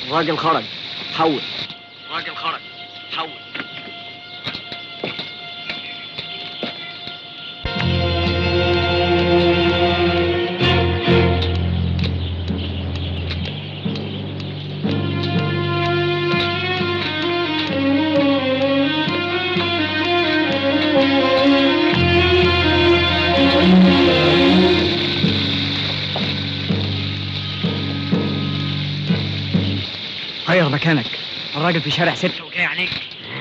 الراجل خرج حول الراجل خرج حول غير مكانك الراجل في شارع ستة وجاي عليك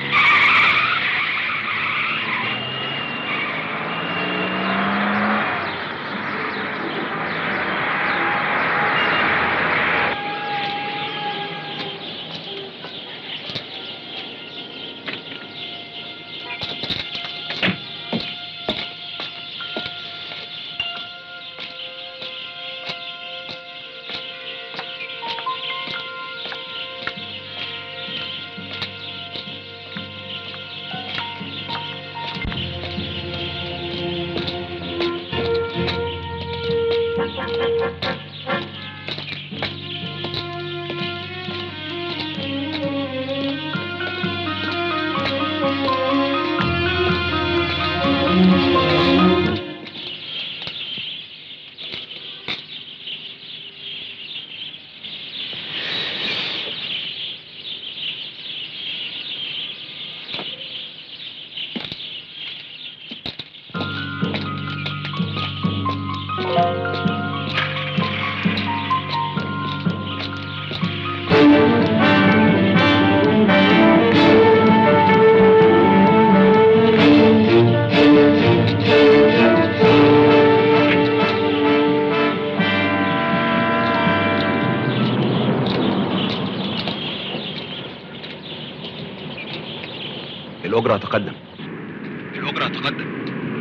الأجرة تقدم الأجرة تقدم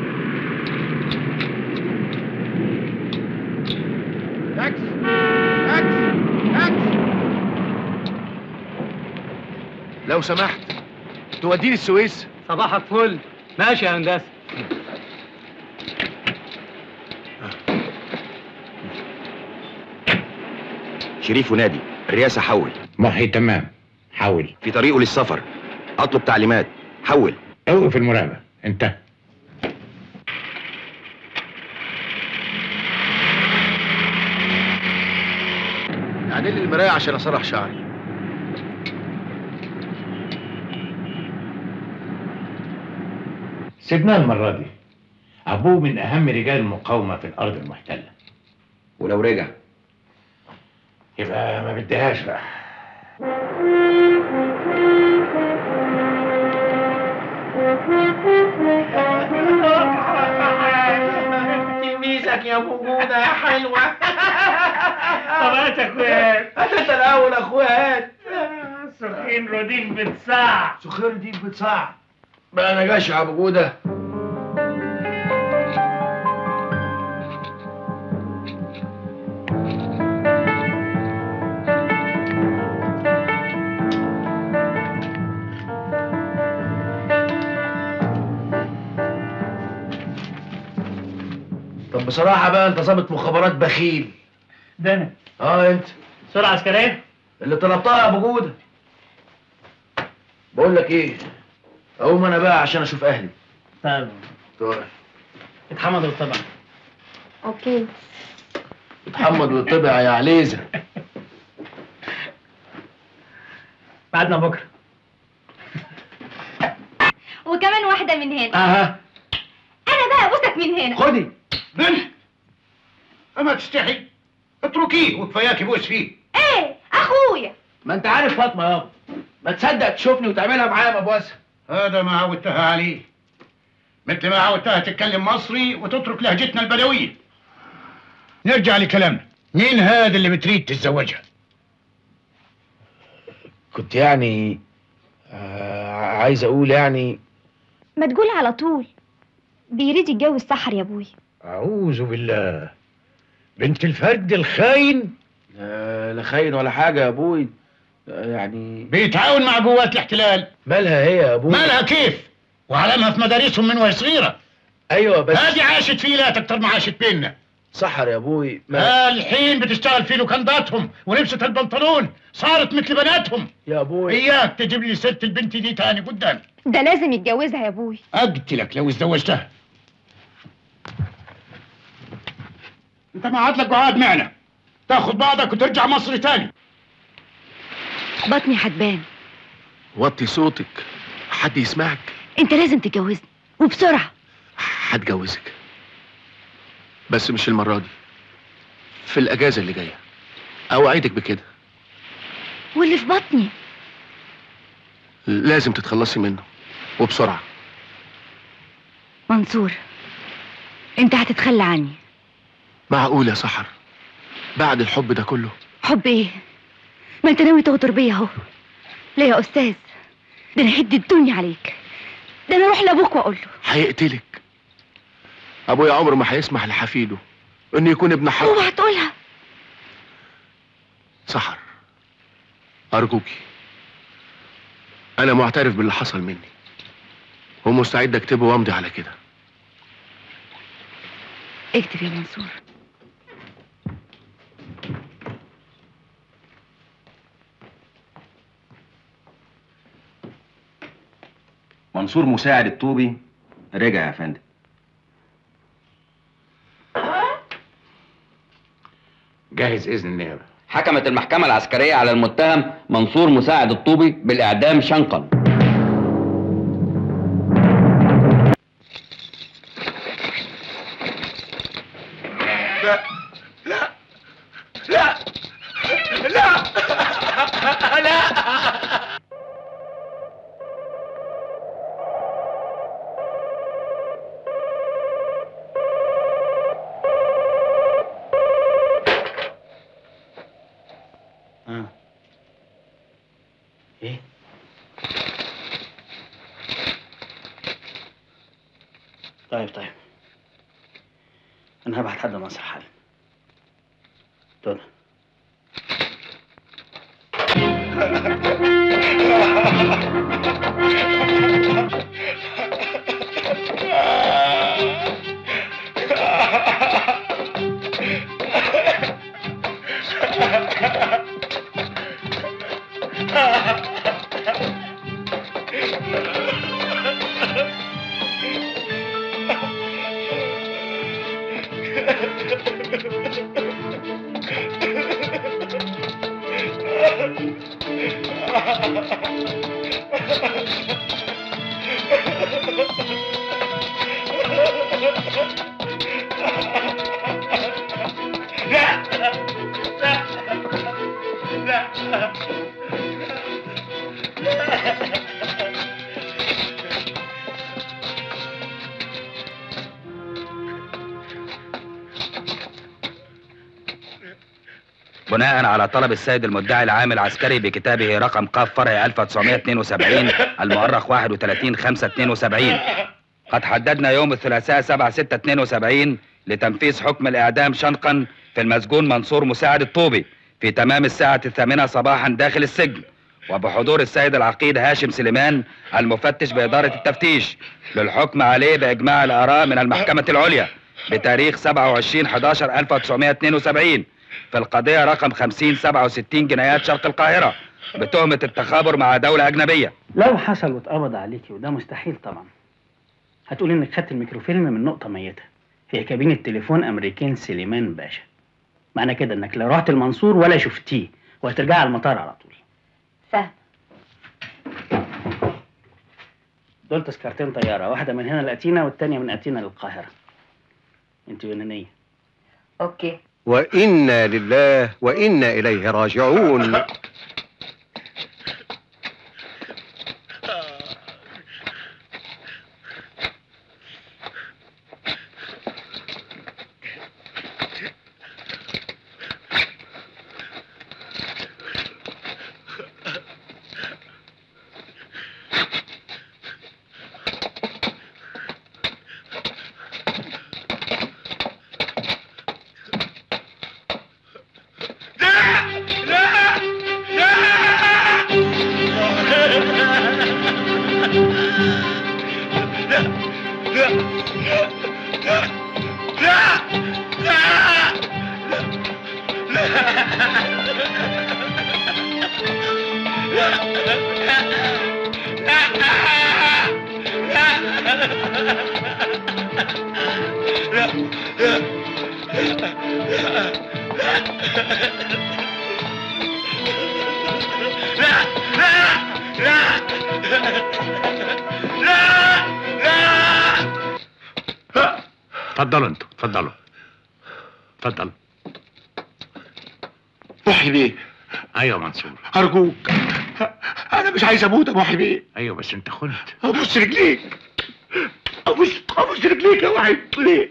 اكس اكس اكس لو سمحت توديني السويس صباحك فل ماشي يا هندسة شريف ونادي الرئاسة حول ما هي تمام حاول في طريقه للسفر أطلب تعليمات حول اوقف المراقبة انت اعدل لي المرايه عشان اسرح شعري سيبناه المرة دي أبوه من أهم رجال المقاومة في الأرض المحتلة ولو رجع يبقى ما بديهاش بقى تلميذك يا ابو جودة يا حلوة طب هات يا اخويا هات انت الاول يا اخويا هات سخين رديف بتساع سخير دي بتصاع بقى انا جاشع يا ابو جوده طب بصراحة بقى انت ظابط مخابرات بخيل ده انا اه انت سرعة عسكرية اللي طلبتها يا ابو جوده بقول لك ايه اقوم انا بقى عشان اشوف اهلي طيب طيب اتحمدوا طبعا اوكي اتحمد وطبع يا عليزه بعدنا بكرة وكمان واحدة من هنا اها انا بقى ابوسك من هنا خدي بنت اما تستحي اتركيه وكفاياك يبوس فيه ايه اخويا ما انت عارف فاطمه يابا ما تصدق تشوفني وتعملها معايا مبوسه هذا ما عودتها عليه مثل ما عودتها تتكلم مصري وتترك لهجتنا البدوية نرجع لكلامنا مين هذا اللي بتريد تتزوجها كنت يعني آه عايز اقول يعني ما تقول على طول بيريد يتجوز سحر يا ابوي أعوذ بالله بنت الفرد الخاين آه لا خاين ولا حاجه يا ابوي آه يعني بيتعاون مع قوات الاحتلال مالها هي يا ابوي مالها كيف وعلمها في مدارسهم من وهي صغيرة ايوه بس هذه عاشت فيلات أكتر ما عاشت بيننا سحر يا ابوي ما آه الحين بتشتغل في لوكنداتهم ولبسة البنطلون صارت مثل بناتهم يا ابوي اياك تجيب لي ست البنت دي تاني قدام ده لازم يتجوزها يا ابوي اقتلك لو اتزوجتها انت ما عاد لك قعاد معنا تاخد بعضك وترجع مصر تاني بطني هتبان وطي صوتك حد يسمعك انت لازم تتجوزني وبسرعه هتجوزك بس مش المرة دي في الأجازة اللي جاية أوعدك بكده واللي في بطني لازم تتخلصي منه وبسرعة منصور انت هتتخلى عني معقول يا سحر بعد الحب ده كله حب ايه ما انت ناوي تغدر بيا اهو لا يا استاذ ده انا هدي الدنيا عليك ده انا اروح لابوك واقول له هيقتلك أبويا عمره ما هيسمح لحفيده إنه يكون ابن حق اوعى تقولها سحر أرجوكي أنا معترف باللي حصل مني ومستعد أكتبه وأمضي على كده اكتب يا منصور منصور مساعد الطوبي رجع يا فندم جاهز إذن النيابة حكمت المحكمة العسكرية على المتهم منصور مساعد الطوبي بالإعدام شنقا اه ايه طيب طيب انا هبعت حد مصر حالا تقول بناء على طلب السيد المدعي العام العسكري بكتابه رقم ق فرع 1972 المؤرخ 31 5 72 قد حددنا يوم الثلاثاء 7 6 72 لتنفيذ حكم الإعدام شنقا في المسجون منصور مساعد الطوبي في تمام الساعة الثامنة صباحا داخل السجن وبحضور السيد العقيد هاشم سليمان المفتش بإدارة التفتيش للحكم عليه بإجماع الآراء من المحكمة العليا بتاريخ 27 11 1972 في القضية رقم 50 67 جنايات شرق القاهرة بتهمة التخابر مع دولة أجنبية لو حصل واتقبض عليكي وده مستحيل طبعا هتقولي انك خدت الميكروفيلم من نقطة ميتة هي كابينة تليفون امريكان سليمان باشا معنى كده انك لا رحت المنصور ولا شفتيه وهترجعي على المطار على طول فاهم دول تذكرتين طيارة واحدة من هنا لأتينا والتانية من أتينا للقاهرة انت يونانية اوكي وإنا لله وإنا إليه راجعون اتفضلوا انتوا اتفضلوا اتفضل محي بيه ايوه منصور ارجوك انا مش عايز اموت يا محي بيه ايوه بس انت خنت ابوس رجليك ابوس ابوس رجليك يا محي بيه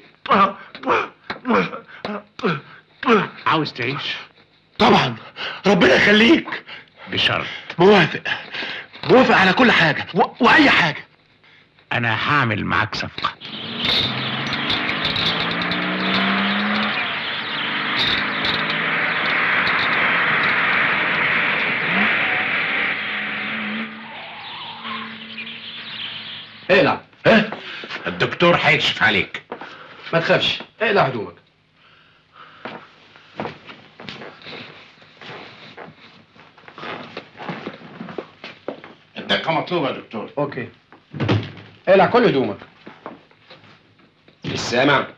عاوز تعيش طبعا ربنا يخليك بشرط موافق موافق على كل حاجه و... واي حاجه انا هعمل معاك صفقه اقلع ها الدكتور هيكشف عليك ما تخافش اقلع هدومك الدقه مطلوبه يا دكتور اوكي اقلع كل هدومك السامع